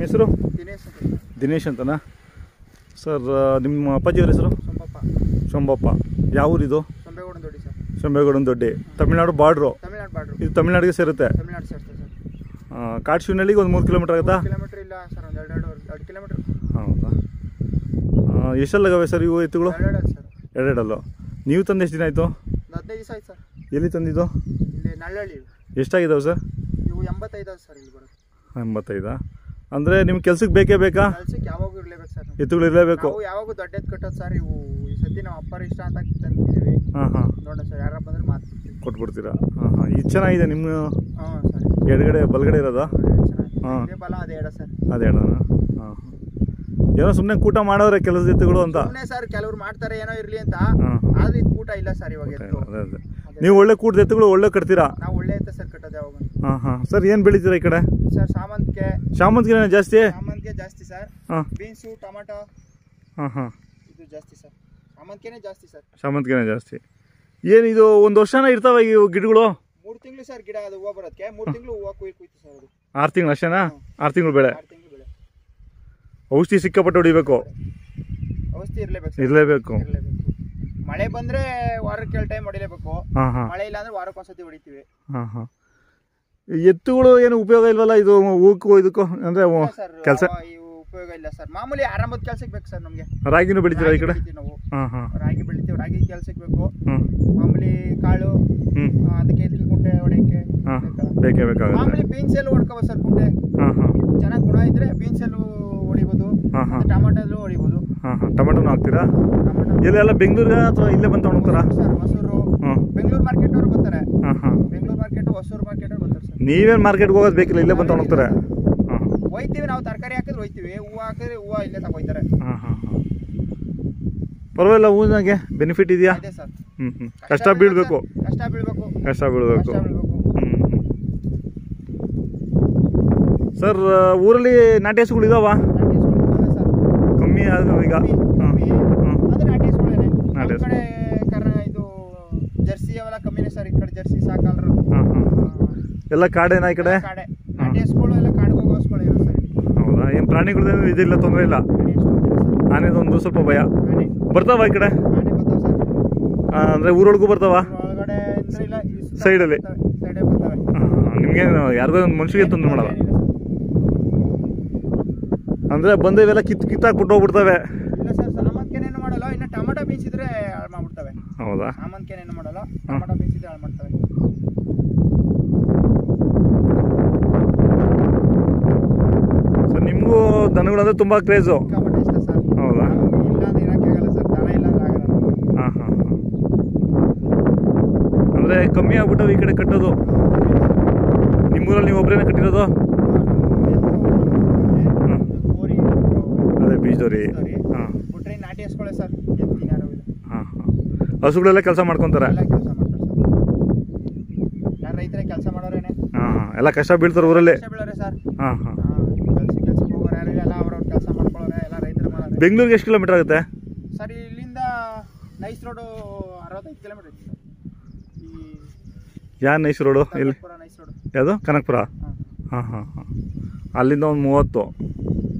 ಹೆಸರು ದಿನೇಶ್ ಅಂತ ದಿನೇಶ್ ಅಂತನಾ ಸರ್ ನಿಮ್ಮ ಅಪ್ಪಾಜಿಯವ್ರ ಹೆಸರು ಸೊಂಬಪ್ಪ ಶಂಬಪ್ಪ ಯಾವ ಊರಿದು ಸೊಂಬೆಗೌಡ ದೊಡ್ಡಿ ಸರ್ ಶಂಬೇಗೌಡನ ದೊಡ್ಡಿ ತಮಿಳ್ನಾಡು ಬಾರ್ಡ್ರು ತಮಿಳ್ನಾಡು ಬಾರ್ಡ್ರು ಇದು ತಮಿಳ್ನಾಡಿಗೆ ಸೇರುತ್ತೆ ತಮಿಳ್ನಾಡು ಸೇರ್ತದೆ ಸರ್ ಆ, ಕಾಟ್ ಶಿವನಹಳ್ಳಿಗೆ ಒಂದು ಮೂರು ಕಿಲೋಮೀಟರ್ ಆಗುತ್ತಾ ಕಿಲೋಮೀಟ್ರ್ ಇಲ್ಲ ಸರ್ ಒಂದು ಎರಡು ಎರಡು ಎರಡು ಕಿಲೋಮೀಟ್ರ್ ಹೌದಾ ಆ, ಎಷ್ಟೆಲ್ಲಾಗವೆ ಸರ್ ಇವು ಎತ್ತುಗಳು ಎರಡು ಎರಡು ಸರ್ ಎರಡೆರಡಲ್ಲು ನೀವು ತಂದು ಎಷ್ಟು ದಿನ ಆಯಿತು ಒಂದು ಹದಿನೈದು ದಿವಸ ಆಯ್ತು ಸರ್ ಎಲ್ಲಿ ತಂದಿದ್ದು ಇಲ್ಲಿ ನಳ್ಳಳ್ಳಿ ಇವು. ಎಷ್ಟಾಗಿದ್ದಾವೆ ಸರ್ ಇವು ಎಂಬತ್ತೈದು ಸರ್ ಇಲ್ಲಿ ಬರುತ್ತೆ ಎಂಬತ್ತೈದಾ ಅಂದರೆ ನಿಮ್ಮ ಕೆಲ್ಸಕ್ಕೆ ಬೇಕೇ ಬೇಕಾ ಕೆಲ್ಸಕ್ಕೆ ಯಾವಾಗೂ ಇರ್ಲೇಬೇಕು ಸರ್ ನಾವು. ಎತ್ತುಗಳು ಇರಲೇಬೇಕು ನಾವು ಯಾವಾಗೂ ದೊಡ್ಡ ಎತ್ತು ಕಟ್ಟೋದು ಸರ್ ಇವು ಈ ಸತಿ ನಮ್ಮ ಅಪ್ಪರ ಇಷ್ಟ ಅಂತ ತಂದಿದ್ದೀವಿ ಹಾಂ ಹಾಂ ನೋಡೋಣ ಸರ್ ಯಾರ ಬಂದ್ರೆ ಮಾತಾಡ್ತೀವಿ ಕೊಟ್ಬಿಡ್ತೀರಾ ಹಾಂ ಹಾಂ ಇದು ಚೆನ್ನಾಗಿದೆ ನಿಮ್ಮ ಹಾಂ ಸರ್ ಎಡಗಡೆ ಬಲಗಡೆ ಇರೋದಾ ಹಾ. ಇದೇ ಬಲ ಅದೇ ಎಡ ಸರ್ ಅದೇ ಹೇಳೋಣ ಹಾಂ ಏನೋ ಸುಮ್ಮನೆ ಕೂಟ ಮಾಡೋರೆ ಕೆಲಸದ ಎತ್ತುಗಳು ಅಂತ ಸುಮ್ಮನೆ ಸರ್ ಕೆಲವ್ರು ಮಾಡ್ತಾರೆ ಏನೋ ಇರ್ಲಿ ಅಂತ ಹಾಂ ಆದ್ರೆ ಇದು ಕೂಟ ಇಲ್ಲ ಸರ್ ಇವಾಗ ಎತ್ತು ಅದೇ ಅದೇ ನೀವು ಒಳ್ಳೆ ಕೂಟದ ಎತ್ತುಗಳು ಒಳ್ಳೆ ಕಟ್ತೀರಾ ನಾವು ಒಳ್ಳೆ ಎತ್ತ ಸರ್ ಕಟ್ಟೋದು ಯಾವಾಗ ಹಾಂ ಹಾಂ ಸರ್ ಏನು ಬೆಳಿತೀರಾ ಈ ಕಡೆ ಸರ್ ಸಾಮಂತಿಗೆ ಶಾಮಂತಿಗೆನೇ ಜಾಸ್ತಿ ಸಾಮಂತಿಗೆ ಜಾಸ್ತಿ ಸರ್ ಹಾಂ ಬೀನ್ಸು ಟೊಮಾಟೊ ಹಾಂ ಹಾಂ ಇದು ಜಾಸ್ತಿ ಸರ್ ಸಾಮಂತಿಗೆನೇ ಜಾಸ್ತಿ ಸರ್ ಶಾಮಂತಿಗೆನೇ ಜಾಸ್ತಿ ಏನು ಇದು ಒಂದು ವರ್ಷನ ಇರ್ತಾವೆ ಈ ಗಿಡಗಳು ಮೂರು ತಿಂಗಳು ಸರ್ ಗಿಡ ಅದು ಹೂವು ಬರೋದಕ್ಕೆ ಮೂರು ತಿಂಗಳು ಹೂವು ಕುಯ್ ಕುಯ್ತು ಸರ್ ಅದು ಆರು ತಿಂಗಳು ಅಷ್ಟೇನಾ ಆರು ತಿಂಗಳು ಬೆಳೆ ಆರು ತಿಂಗಳು ಬೆಳೆ ಔಷಧಿ ಸಿಕ್ಕಾಪಟ್ಟೆ ಹೊಡಿಬೇಕು ಔಷಧಿ ಇರಲೇಬೇಕು ಸರ್ ಇರಲೇಬೇಕು ಇರಲೇಬೇಕು ಮಳೆ ಬಂದ್ರೆ ವಾರಕ್ಕೆ ಎರಡು ಟೈಮ್ ಹೊಡಿಲೇಬೇಕು ಹಾಂ ಹಾಂ ಮಳೆ ಇಲ್ಲ ಅಂದ್ರೆ ವಾರಕ್ಕೆ ಒಂದ್ಸತಿ ಹೊಡಿತೀವಿ ಹಾಂ ಹಾಂ ಎತ್ತುಗಳು ಏನು ಉಪಯೋಗ ಇಲ್ವಲ್ಲ ಇದು ಹೂಕ್ಕೂ ಇದಕ್ಕೂ ಅಂದರೆ ಇಲ್ಲ ಸರ್ ಕೆಲಸ ಅವ ಇವು ಉಪಯೋಗ ಇಲ್ಲ ಸರ್ ಮಾಮೂಲಿ ಆರಂಭದ ಕೆಲ್ಸಕ್ಕೆ ಬೇಕು ಸರ್ ನಮಗೆ ರಾಗಿನೂ ಬೆಳಿತೀರಾ ಈ ಕಡೆ ಬೆಳಿತೀವಿ ನಾವು ಹಾಂ ಹಾಂ ರಾಗಿ ಬೆಳಿತೀವಿ ರಾಗಿ ಕೆಲ್ಸಕ್ಕೆ ಬೇಕು ಹ್ಞೂ ಮಾಮೂಲಿ ಕಾಳು ಹ್ಞೂ ಆ, ಅದಕ್ಕೆ ಇದಕ್ಕೆ ಕುಂಟೆ ಹೊಡೆಯಕ್ಕೆ ಹಾಂ ಬೇಕಲ್ಲ. ಬೇಕೇ ಬೇಕಾಗುತ್ತೆ ಮಾಮೂಲಿ ಬೀನ್ಸ್ ಎಲ್ಲೂ ಹೊಡ್ಕೋಬೋದು ಸರ್ ಕುಂಟೆ ಹಾಂ ಹಾಂ ಚೆನ್ನಾಗಿ ಗುಣ ಇದ್ರೆ ಬೀನ್ಸ್ ಎಲ್ಲೂ ಹೊಡಿಬೋದು ಹಾಂ ಹಾಂ ಟಮಾಟೋಲ್ಲೂ ಹೊಡಿಬೋದು ಹಾಂ ಹಾಂ ಟೊಮೆಟೊನು ಹಾಕ್ತೀರಾ ಟಮಾಟೋ ಎಲ್ಲೆಲ್ಲ ಬೆಂಗಳೂರಿಗೆ ಅಥವಾ ಇಲ್ಲೇ ಬಂದು ತೊಗೊಂಡೋಗ್ತಾರಾ ಸರ್ ಹೊಸೂರು ಹ್ಞೂ ಬೆಂಗಳೂರು ಮಾರ್ಕೆಟ್ ಅವರು ಬರ್ತಾರೆ ಹಾಂ ಹಾಂ ಬೆಂಗಳೂರು ಮಾರ್ಕೆಟ್ ಹೊಸೂರು ಮಾರ್ಕೆಟ್ ಅವ್ರು ಬರ್ತಾರೆ ಸರ್ ನೀವೇನು ಮಾರ್ಕೆಟ್ಗೆ ಹೋಗೋದು ಬೇಕಿಲ್ಲ ಇಲ್ಲೇ ಬಂದು ತೊಗೊಂಡೋಗ್ತಾರೆ ಹಾಂ ಹೋಯ್ತೀವಿ ನಾವು ತರಕಾರಿ ಹಾಕಿದ್ರೆ ಹೋಯ್ತೀವಿ ಹೂವು ಹಾಕಿದ್ರೆ ಹೂವು ಇಲ್ಲೇ ತಗೋಯ್ತಾರೆ ಹಾಂ ಹಾಂ ಹಾಂ ಪರವಾಗಿಲ್ಲ ಹೂವಿನಾಗೆ ಬೆನಿಫಿಟ್ ಇದೆಯಾ ಅದೇ ಸರ್ ಹ್ಞೂ ಹ್ಞೂ ಕಷ್ಟ ಬೀಳಬೇಕು ಕಷ್ಟ ಬೀಳ್ಬೇಕು ಕಷ್ಟ ಬೀಳಬೇಕು ಕಷ್ಟ ಬೀಳ್ಬೇಕು ಹ್ಞೂ ಸರ್ ಊರಲ್ಲಿ ನಾಟಿ ಹಸುಗಳು ಇದಾವ ನಾಟಿ ಹಸುಗಳು ಇದಾವೆ ಸರ್ ಕಮ್ಮಿ ಆದ್ರೆ ಈಗ ಕಮ್ಮಿ, ಹಾಂ ಕಮ್ಮಿ. ಹಾಂ ಅದು ನಾಟಿ ಹಸುಗಳೇನೆ ನಾಟಿ ನಮ್ಮ ಕಡೆ ಕರ್ನ ಇದು ಜರ್ಸಿ ಅವೆಲ್ಲ ಕಮ್ಮಿನೇ ಸರ್ ಈ ಕಡೆ ಜರ್ಸಿ ಸಾಕಲ್ರು ಹಾಂ ಹಾಂ ಎಲ್ಲ ಕಾಡೇನಾ ಈ ಕಡೆ ಕಾಡೆ ನಾಟಿ ಹಸುಗಳು ಎಲ್ಲ ಕಾಡಿಗೆ ಹೋಗೋ ಹಸುಗಳು ಇರೋ ಸರ್ ಇಲ್ಲಿ ಹೌದಾ ಏನು ಪ್ರಾಣಿಗಳದ್ದೇನು ಇದಿಲ್ಲ ತೊಂದರೆ ಇಲ್ಲ ನಾಟಿ ಹಸುಗಳು ಸರ್ ಆನೆದೊಂದು ಸ್ವಲ್ಪ ಭಯ ಆನೆ ಬರ್ತಾವ ಈ ಕಡೆ ಆನೆ ಬರ್ತಾವೆ ಸರ್ ಆ, ಅಂದ್ರೆ ಊರೊಳಗೂ ಬರ್ತಾವ ಒಳಗಡೆ ಅಂದ್ರೆ ಇಲ್ಲ ಈ ಸುತ್ತ Side ಅಲ್ಲಿ? ಬರ್ತವೆ. Side ಅಲ್ಲಿ ಬರ್ತವೆ ನಿಮಗೆ ಯಾರಿಗೋ ಒಂದು ಮನುಷ್ಯಗೆ ತೊಂದರೆ ಮಾಡಲ್ಲ ಏನಿಲ್ಲ ಸರ್. ಅಂದ್ರೆ ಬಂದು ಇವೆಲ್ಲ ಕಿತ್ ಕಿತ್ತಾಕ್ಬಿಟ್ಟು ಹೋಗ್ಬಿಡ್ತವೆ ಇಲ್ಲ ಸರ್ ಸಾಮಂತಿಗೆನೇನು ಮಾಡಲ್ಲ ಇನ್ನು ಟೊಮೆಟೊ ಬೀನ್ಸ್ ಇದ್ರೆ ಹಾಳು ಮಾಡ್ಬಿಡ್ತವೆ ಹೌದಾ ಸಾಮಂತಿಗೆನೇನು ಮಾಡಲ್ಲ ಟೊಮೆಟೊ ಬೀನ್ಸ್ ಇದ್ರೆ ಹಾಳು ಮಾಡ್ತವೆ ಸರ್ ನಿಮಗೂ ದನಗಳಂದ್ರೆ ತುಂಬಾ ಕ್ರೇಜು ಸಿಕ್ಕಾಪಟ್ಟೆ ಇಷ್ಟ ಸರ್ ಹೌದಾ ನಮ್ಗೆ ಇಲ್ಲಾಂದ್ರೆ ಇರಕ್ಕೆ ಆಗಲ್ಲ ಸರ್ ದನ ಇಲ್ಲಾಂದ್ರೆ ಆಗಲ್ಲ ನಮ್ಗೆ. ಹಾಂ ಹಾಂ ಹಾಂ ಅಂದ್ರೆ ಕಮ್ಮಿ ಆಗ್ಬಿಟ್ಟವು ಈ ಕಡೆ ಕಟ್ಟೋದು ನಿಮ್ಮೂರಲ್ಲಿ ನೀವು ಒಬ್ಬರೇನೆ ಕಟ್ಟಿರೋದು ಹ್ಮ್. ಗೋರಿ ಅದೇ ಬೀಜದವ್ರಿ ಗೋರಿ. ಹಾಂ ಬಿಟ್ರೆ ಇನ್ನು ನಾಟಿ ಹಸ್ಕೊಳ್ಳೆ ಸರ್ ಎತ್ತಿನ ಯಾರು ಇಲ್ಲ ಹಾಂ ಹಾಂ ಹಸುಗಳೆಲ್ಲ ಕೆಲಸ ಮಾಡ್ಕೊತಾರೆ ಎಲ್ಲ ಕೆಲಸ ಮಾಡ್ತಾರೆ ಸರ್ ಯಾರು ರೈತರೇ ಕೆಲಸ ಮಾಡೋರೇನೆ ಹಾಂ ಹಾಂ ಎಲ್ಲ ಕಷ್ಟ ಬೀಳ್ತಾರೆ ಊರಲ್ಲಿ ಕಷ್ಟ ಬೀಳೋರೆ ಸರ್ ಹಾಂ ಹಾಂ ಕೆಲಸ ಕೆಲ್ಸಕ್ಕೆ ಹೋಗೋರು ಯಾರು ಇಲ್ಲ ಅವ್ರವ್ರ ಕೆಲಸ ಮಾಡ್ಕೊಳ್ಳೋರೆ ಎಲ್ಲ ರೈತರು ಮಾಡೋರೆ ಬೆಂಗಳೂರಿಗೆ ಎಷ್ಟು ಕಿಲೋಮೀಟರ್ ಆಗುತ್ತೆ ಸರ್ ಇಲ್ಲಿಂದ ನೈಸ್ ರೋಡು ಅರವತ್ತೈದು ಕಿಲೋಮೀಟರ್ ಐತಿ ಸರ್ ಈ ಯಾರು ನೈಸ್ ರೋಡು ಎಲ್ಲಿ ಕನಕಪುರ ನೈಸ್ ರೋಡು ಯಾವುದು ಕನಕಪುರ ಹಾಂ ಹಾಂ ಹಾಂ ಹಾಂ ಅಲ್ಲಿಂದ ಒಂದು ಮೂವತ್ತು